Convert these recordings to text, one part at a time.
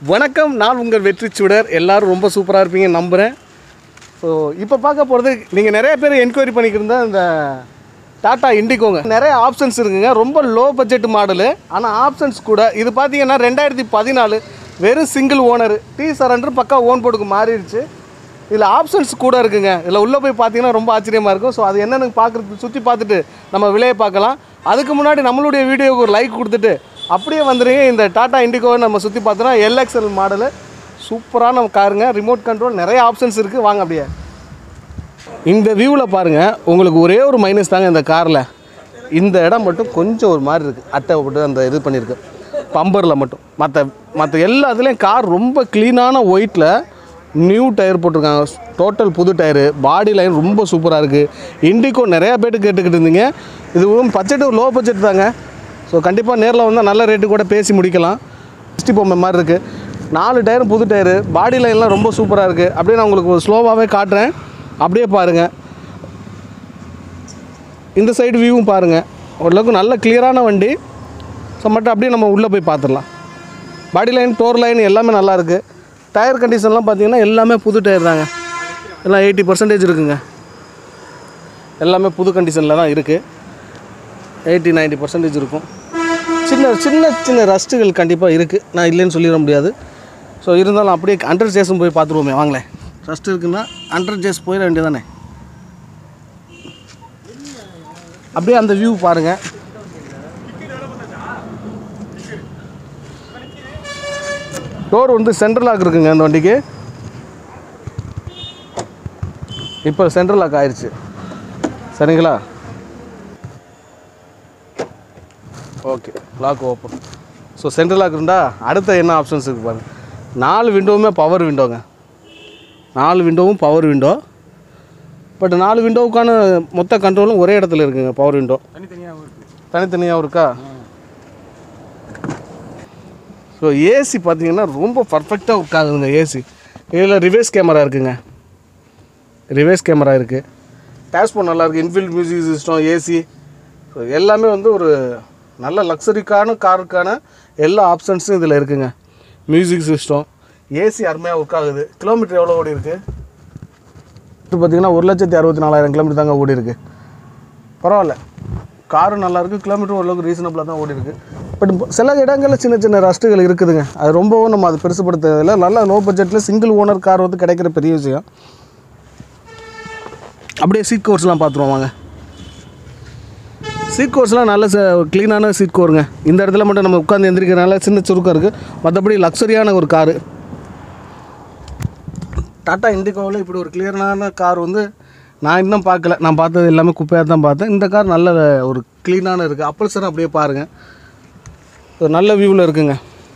வணக்கம் நான் உங்கள் வெற்றி சுடர் எல்லாரும் ரொம்ப சூப்பராக இருப்பீங்கன்னு நம்புகிறேன் ஸோ இப்போ பார்க்க போகிறது நீங்கள் நிறைய பேர் என்கொயரி பண்ணிக்கிருந்தா இந்த டாட்டா இண்டிகோங்க நிறைய ஆப்ஷன்ஸ் இருக்குங்க ரொம்ப லோ பட்ஜெட் மாடலு ஆனால் ஆப்ஷன்ஸ் கூட இது பார்த்தீங்கன்னா ரெண்டாயிரத்தி பதினாலு வெறும் சிங்கிள் ஓனர் டி சரண்டர் பக்கா ஓன் போர்டுக்கு மாறிடுச்சு இதில் ஆப்ஷன்ஸ் கூட இருக்குங்க இதில் உள்ளே போய் பார்த்தீங்கன்னா ரொம்ப ஆச்சரியமாக இருக்கும் ஸோ அது என்னென்னு பார்க்குறது சுற்றி பார்த்துட்டு நம்ம விலையை பார்க்கலாம் அதுக்கு முன்னாடி நம்மளுடைய வீடியோவுக்கு ஒரு லைக் கொடுத்துட்டு அப்படியே வந்துடுங்க இந்த டாடா இண்டிகோவை நம்ம சுற்றி பார்த்தோன்னா எல்எக்ஸ்எல் மாடலு சூப்பரான காருங்க ரிமோட் கண்ட்ரோல் நிறைய ஆப்ஷன்ஸ் இருக்குது வாங்க அப்படியே இந்த வியூவில் பாருங்கள் உங்களுக்கு ஒரே ஒரு மைனஸ் தாங்க இந்த காரில் இந்த இடம் மட்டும் கொஞ்சம் ஒரு மாதிரி இருக்குது அட்டை போட்டு அந்த இது பண்ணியிருக்கு பம்பரில் மட்டும் மற்ற மற்ற எல்லா இதுலேயும் கார் ரொம்ப க்ளீனான ஒயிட்டில் நியூ டயர் போட்டிருக்காங்க டோட்டல் புது டயரு பாடி லைன் ரொம்ப சூப்பராக இருக்குது இண்டிகோ நிறையா பேர்ட்டு கேட்டுக்கிட்டு இருந்தீங்க இது பட்ஜெட்டு லோ பட்ஜெட் தாங்க ஸோ கண்டிப்பாக நேரில் வந்தால் நல்ல ரேட்டு கூட பேசி முடிக்கலாம் சிக்ஸ்டி பொம்மை மாதிரி இருக்குது நாலு டயரும் புது டயரு பாடி லைன்லாம் ரொம்ப சூப்பராக இருக்குது அப்படியே நான் உங்களுக்கு ஒரு ஸ்லோவாகவே காட்டுறேன் அப்படியே பாருங்கள் இந்த சைடு வியூவும் பாருங்கள் ஓரளவுக்கு நல்ல கிளியரான வண்டி ஸோ மட்டும் அப்படியே நம்ம உள்ளே போய் பார்த்துடலாம் பாடி லைன் டோர் லைன் எல்லாமே நல்லா இருக்குது டயர் கண்டிஷன்லாம் பார்த்தீங்கன்னா எல்லாமே புது டயர் தாங்க எல்லாம் எயிட்டி பர்சன்டேஜ் இருக்குங்க எல்லாமே புது கண்டிஷனில் தான் இருக்குது எயிட்டி 90% பர்சன்டேஜ் இருக்கும் சின்ன சின்ன சின்ன ரஸ்ட்டுகள் கண்டிப்பாக இருக்குது நான் இல்லைன்னு சொல்லிட முடியாது ஸோ இருந்தாலும் அப்படியே அண்டர் ஜேஸும் போய் பார்த்துருவோமே வாங்களேன் ரஸ்ட் இருக்குன்னா அண்டர் ஜேஸ் போயிட வேண்டியதானே அப்படியே அந்த வியூ பாருங்கள் டோர் வந்து சென்ட்ரல் லாக் இருக்குங்க அந்த வண்டிக்கு இப்போ சென்ட்ரல் லாக் ஆயிடுச்சு சரிங்களா okay lock open so central lock இருந்தால் அடுத்த என்ன ஆப்ஷன்ஸ் இருக்குது பாருங்க நாலு விண்டோவுமே பவர் விண்டோங்க நாலு விண்டோவும் பவர் விண்டோ பட் நாலு விண்டோவுக்கான மொத்த கண்ட்ரோலும் ஒரே இடத்துல இருக்குங்க பவர் விண்டோ தனித்தனியாகவும் இருக்கா ஸோ ஏசி பார்த்தீங்கன்னா ரொம்ப பர்ஃபெக்டாக உட்காந்துங்க ஏசி இதில் ரிவர்ஸ் கேமரா இருக்குங்க ரிவர்ஸ் கேமரா இருக்குது டேஷ்போர்ட் நல்லா இருக்குது inbuilt music system AC so எல்லாமே வந்து ஒரு நல்ல லக்ஸரிக்கான காருக்கான எல்லா ஆப்ஷன்ஸும் இதில் இருக்குங்க மியூசிக் சிஸ்டம் ஏசி அருமையாக ஒர்க் ஆகுது கிலோமீட்டர் எவ்வளோ ஓடி இருக்குது இது பார்த்தீங்கன்னா ஒரு லட்சத்தி அறுபத்தி நாலாயிரம் கிலோமீட்டர் தாங்க ஓடி இருக்கு பரவாயில்ல காரும் நல்லா இருக்குது கிலோமீட்டர் ஓரளவுக்கு ரீசனபிளாக தான் ஓடி இருக்கு பட் சில இடங்களில் சின்ன சின்ன ரஸ்ட்டுகள் இருக்குதுங்க அது ரொம்பவும் நம்ம அதை பெருசுப்படுத்துறதில்ல நல்ல லோ பட்ஜெட்டில் சிங்கிள் ஓனர் கார் வந்து கிடைக்கிற பெரிய விஷயம் அப்படியே சீட் கோர்ஸ்லாம் பார்த்துருவோம் வாங்க சீட் கோர்ஸ்லாம் நல்ல க்ளீனான சீட் கோருங்க இந்த இடத்துல மட்டும் நம்ம உட்காந்து எந்திரிக்கிறனால சின்ன சுருக்கம் இருக்குது மற்றபடி லக்ஸரியான ஒரு காரு டாட்டா இண்டிகோவில் இப்படி ஒரு கிளியரான கார் வந்து நான் இன்னும் பார்க்கல நான் பார்த்தது எல்லாமே குப்பையாக தான் பார்த்தேன் இந்த கார் நல்ல ஒரு க்ளீனான இருக்குது அப்பல்சர் அப்படியே பாருங்கள் ஒரு நல்ல வியூவில் இருக்குங்க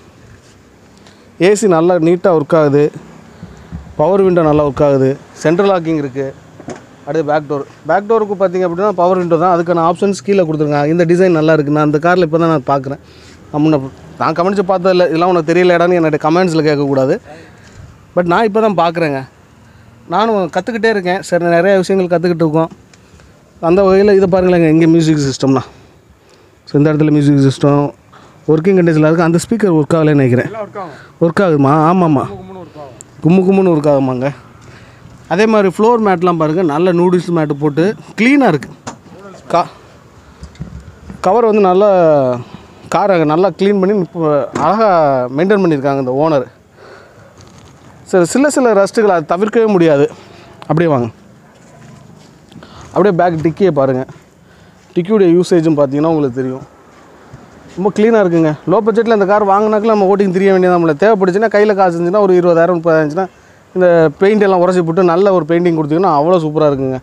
ஏசி நல்லா நீட்டாக ஒர்க் ஆகுது பவர் விண்டோ நல்லா ஒர்க் ஆகுது சென்ட்ரல் லாக்கிங் இருக்குது அடுத்து பேக் டோர் பேக் டோருக்கு பார்த்தீங்க அப்படின்னா பவர் விண்டோ தான் அதுக்கான ஆப்ஷன்ஸ் கீழே கொடுத்துருங்க இந்த டிசைன் நல்லா இருக்குது நான் அந்த காரில் இப்போ தான் நான் பார்க்குறேன் நான் முன்ன நான் கமெண்ட்ஸ் பார்த்ததில்ல இதெல்லாம் உனக்கு தெரியலடான்னு என்னோட கமெண்ட்ஸில் கேட்கக்கூடாது பட் நான் இப்போ தான் பார்க்குறேங்க நானும் கற்றுக்கிட்டே இருக்கேன் சரி நிறைய விஷயங்கள் கற்றுக்கிட்டு இருக்கோம் அந்த வகையில் இதை பாருங்களேங்க இங்கே மியூசிக் சிஸ்டம்னா ஸோ இந்த இடத்துல மியூசிக் சிஸ்டம் ஒர்க்கிங் கண்டிஷனில் இருக்குது அந்த ஸ்பீக்கர் ஒர்க் ஆகலைன்னு நினைக்கிறேன் ஒர்க் ஆகுதுமா ஆமாம்மா கும்மு கும்முன்னு ஒர்க் ஆகுமாங்க அதே மாதிரி ஃப்ளோர் மேட்லாம் பாருங்கள் நல்ல நூடுல்ஸ் மேட்டு போட்டு க்ளீனாக இருக்குது கா கவர் வந்து நல்லா காரை நல்லா க்ளீன் பண்ணி இப்போ அழகாக மெயின்டைன் பண்ணியிருக்காங்க இந்த ஓனர் சரி சில சில ரஸ்ட்டுகளை அதை தவிர்க்கவே முடியாது அப்படியே வாங்க அப்படியே பேக் டிக்கியை பாருங்கள் டிக்கியுடைய யூசேஜும் பார்த்தீங்கன்னா உங்களுக்கு தெரியும் ரொம்ப க்ளீனாக இருக்குங்க லோ பட்ஜெட்டில் இந்த கார் வாங்கினாக்கில் நம்ம ஓட்டிங் தெரிய வேண்டியது நம்மளை தேவைப்படுச்சுன்னா கையில் காசு இருந்துச்சுன்னா ஒரு இருபதாயிரம் முப்பதாயிருந்துச்சுன்னா இந்த பெயிண்ட் எல்லாம் உரசி போட்டு நல்ல ஒரு பெயிண்டிங் கொடுத்தீங்கன்னா அவ்வளோ சூப்பராக இருக்குங்க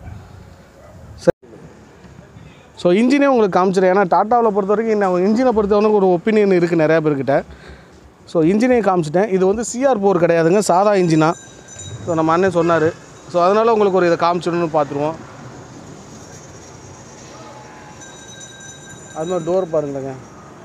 ஸோ இன்ஜினே உங்களுக்கு காமிச்சிடும் ஏன்னா டாட்டாவில் பொறுத்த வரைக்கும் நான் இன்ஜினை பொறுத்தவரைக்கும் ஒரு ஒப்பீனியன் இருக்குது நிறையா பேர்கிட்ட ஸோ இன்ஜினையும் காமிச்சிட்டேன் இது வந்து சிஆர் போர் கிடையாதுங்க சாதா இன்ஜினா ஸோ நம்ம அண்ணன் சொன்னார் ஸோ அதனால் உங்களுக்கு ஒரு இதை காமிச்சிடணும்னு பார்த்துருவோம் அது மாதிரி டோர் பாருங்களேங்க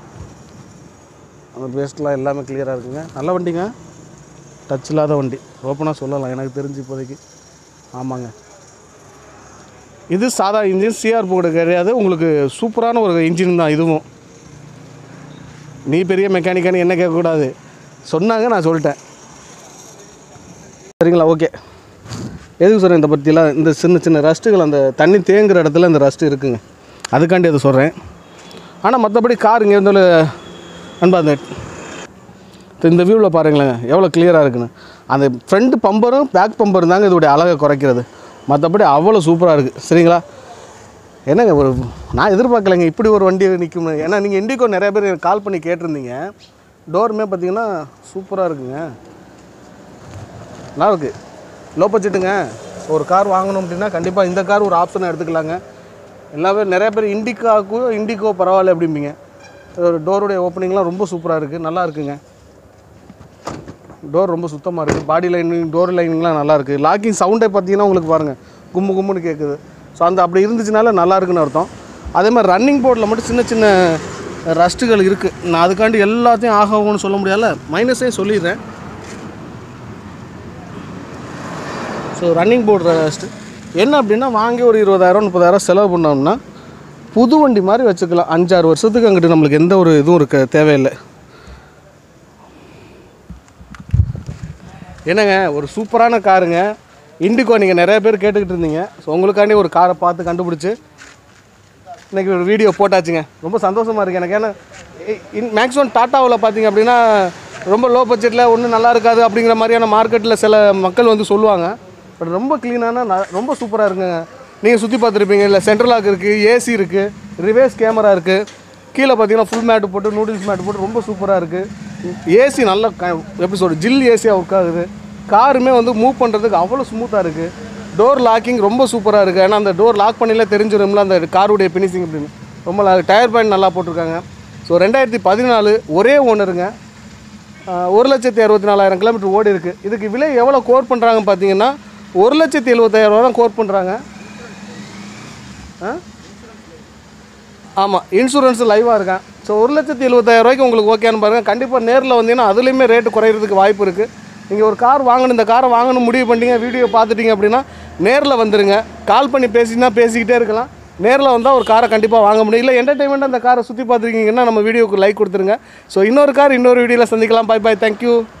அந்த பேஸ்ட்லாம் எல்லாமே கிளியராக இருக்குங்க நல்ல வண்டிங்க டச் இல்லாத வண்டி ஓப்பனாக சொல்லலாம் எனக்கு தெரிஞ்சு இப்போதைக்கு ஆமாங்க இது சாதா இன்ஜின் சிஆர் போர்டு கிடையாது உங்களுக்கு சூப்பரான ஒரு இன்ஜின் தான் இதுவும் நீ பெரிய மெக்கானிக்கானு என்ன கேட்கக்கூடாது சொன்னாங்க நான் சொல்லிட்டேன் சரிங்களா ஓகே எதுக்கு சொல்கிறேன் இந்த பற்றிலாம் இந்த சின்ன சின்ன ரஸ்ட்டுகள் அந்த தண்ணி தேங்குற இடத்துல இந்த ரஸ்ட்டு இருக்குங்க அதுக்காண்டி அதை சொல்கிறேன் ஆனால் மற்றபடி கார் இங்கே இருந்தாலும் அன்பா அந்த இப்ப இந்த வியூவில் பாருங்களேன் எவ்வளோ கிளியராக இருக்குன்னு அந்த ஃப்ரண்ட் பம்பரும் பேக் பம்பரும் தாங்க இதோடைய அழகை குறைக்கிறது மற்றபடி அவ்வளோ சூப்பராக இருக்குது சரிங்களா என்னங்க ஒரு நான் எதிர்பார்க்கலைங்க இப்படி ஒரு வண்டி நிற்கும் ஏன்னா நீங்கள் இண்டிகோ நிறைய பேர் எனக்கு கால் பண்ணி கேட்டிருந்தீங்க டோருமே பார்த்தீங்கன்னா சூப்பராக இருக்குங்க நல்லா இருக்கு லோ பட்ஜெட்டுங்க ஒரு கார் வாங்கணும் அப்படின்னா கண்டிப்பாக இந்த கார் ஒரு ஆப்ஷனை எடுத்துக்கலாங்க எல்லாமே நிறைய பேர் இண்டிகாவுக்கும் இண்டிகோ பரவாயில்ல அப்படிம்பீங்க ஒரு டோருடைய ஓப்பனிங்லாம் ரொம்ப சூப்பராக இருக்குது நல்லா இருக்குங்க டோர் ரொம்ப சுத்தமாக இருக்குது பாடி லைனிங் டோர் லைனிங்லாம் நல்லா இருக்குது லாக்கிங் சவுண்டே பார்த்தீங்கன்னா உங்களுக்கு பாருங்கள் கும்மு கும்முன்னு கேட்குது ஸோ அந்த அப்படி இருந்துச்சுனால நல்லா இருக்குன்னு அர்த்தம் அதே மாதிரி ரன்னிங் போர்டில் மட்டும் சின்ன சின்ன ரஸ்ட்டுகள் இருக்குது நான் அதுக்காண்டி எல்லாத்தையும் ஆகவும்னு சொல்ல முடியாதுல மைனஸையும் சொல்லிடுறேன் ஸோ ரன்னிங் போர்டு ரஸ்ட்டு என்ன அப்படின்னா வாங்கி ஒரு இருபதாயிரம் முப்பதாயிரம் செலவு பண்ணோம்னா புது வண்டி மாதிரி வச்சுக்கலாம் அஞ்சாறு வருஷத்துக்கு அங்கிட்டு நம்மளுக்கு எந்த ஒரு இதுவும் இருக்க தேவையில்லை என்னங்க ஒரு சூப்பரான காருங்க இண்டிகோ நீங்கள் நிறைய பேர் கேட்டுக்கிட்டு இருந்தீங்க ஸோ உங்களுக்காண்டி ஒரு காரை பார்த்து கண்டுபிடிச்சி இன்றைக்கி ஒரு வீடியோ போட்டாச்சுங்க ரொம்ப சந்தோஷமாக இருக்குது எனக்கு ஏன்னா மேக்ஸிமம் டாட்டாவில் பார்த்தீங்க அப்படின்னா ரொம்ப லோ பட்ஜெட்டில் ஒன்றும் நல்லா இருக்காது அப்படிங்கிற மாதிரியான மார்க்கெட்டில் சில மக்கள் வந்து சொல்லுவாங்க பட் ரொம்ப க்ளீனான ரொம்ப சூப்பராக இருக்குங்க நீங்கள் சுற்றி பார்த்துருப்பீங்க இல்லை சென்ட்ரல் லாக் இருக்குது ஏசி இருக்குது ரிவேர்ஸ் கேமரா இருக்குது கீழே பார்த்தீங்கன்னா ஃபுல் மேட்டு போட்டு நூடுல்ஸ் மேட்டு போட்டு ரொம்ப சூப்பராக இருக்குது ஏசி நல்ல க எப்படி சொல்கிறது ஜில் ஏசியாக ஒர்க் ஆகுது காருமே வந்து மூவ் பண்ணுறதுக்கு அவ்வளோ ஸ்மூத்தாக இருக்குது டோர் லாக்கிங் ரொம்ப சூப்பராக இருக்குது ஏன்னா அந்த டோர் லாக் பண்ணில தெரிஞ்சிடும்ல அந்த காருடைய ஃபினிஷிங் அப்படின்னு ரொம்ப டயர் பாயிண்ட் நல்லா போட்டிருக்காங்க ஸோ ரெண்டாயிரத்தி பதினாலு ஒரே ஓனருங்க ஆஹ் ஒரு லட்சத்தி அறுபத்தி நாலாயிரம் கிலோமீட்டர் ஓடி இருக்குது இதுக்கு விலை எவ்வளோ கோர் பண்ணுறாங்க பார்த்தீங்கன்னா ஒரு லட்சத்தி எழுபத்தாயிரம் ரூபா தான் கோர் பண்ணுறாங்க ஆமாம் இன்சூரன்ஸ் லைவாக இருக்கேன் ஸோ ஒரு லட்சத்தி எழுபத்தாயிரம் ரூபாய்க்கு உங்களுக்கு ஓகேன்னு பாருங்கள் கண்டிப்பாக நேரில் வந்தீங்கன்னா அதுலேயுமே ரேட்டு குறையிறதுக்கு வாய்ப்பு இருக்குது நீங்கள் ஒரு கார் வாங்கணும் இந்த காரை வாங்கணும் முடிவு பண்ணிட்டீங்க வீடியோ பார்த்துட்டீங்க அப்படின்னா நேரில் வந்துருங்க கால் பண்ணி பேசினா பேசிக்கிட்டே இருக்கலாம் நேரில் வந்தால் ஒரு காரை கண்டிப்பாக வாங்க முடியும் இல்லை என்டர்டைன்மெண்ட் அந்த காரை சுற்றி பார்த்துருக்கீங்கன்னா நம்ம வீடியோக்கு லைக் கொடுத்துருங்க ஸோ இன்னொரு கார் இன்னொரு வீடியோவில் சந்திக்கலாம் பை பை தேங்க்யூ